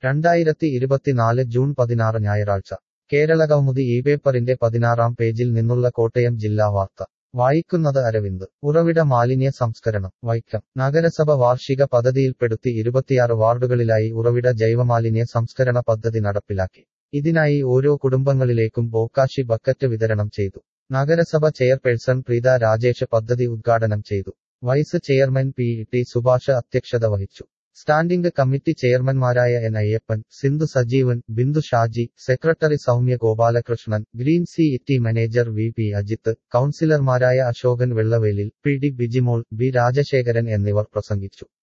രണ്ടായിരത്തി ഇരുപത്തിനാല് ജൂൺ പതിനാറ് ഞായറാഴ്ച കേരളകൗമുദി ഈ പേപ്പറിന്റെ പതിനാറാം പേജിൽ നിന്നുള്ള കോട്ടയം ജില്ലാ വാർത്ത വായിക്കുന്നത് അരവിന്ദ് ഉറവിട മാലിന്യ സംസ്കരണം വൈക്കം നഗരസഭ വാർഷിക പദ്ധതിയിൽപ്പെടുത്തി ഇരുപത്തിയാറ് വാർഡുകളിലായി ഉറവിട ജൈവമാലിന്യ സംസ്കരണ പദ്ധതി നടപ്പിലാക്കി ഇതിനായി ഓരോ കുടുംബങ്ങളിലേക്കും ബോക്കാശി ബക്കറ്റ് വിതരണം ചെയ്തു നഗരസഭ ചെയർപേഴ്സൺ പ്രീത രാജേഷ് പദ്ധതി ഉദ്ഘാടനം ചെയ്തു vice chairman P T Subhash അധ്യക്ഷത വഹിച്ചു സ്റ്റാൻഡിംഗ് കമ്മിറ്റി ചെയർമാൻമാരായ N Ayyappan Sindhu Sajeevan Bindu Shaji secretary Soumya Gopalakrishnan green C ഇറ്റി മാനേജർ വി പി അജിത്ത് കൌൺസിലർമാരായ Ashokan Vellavelil P D Bijimol B Rajasekharan എന്നിവർ പ്രസംഗിച്ചു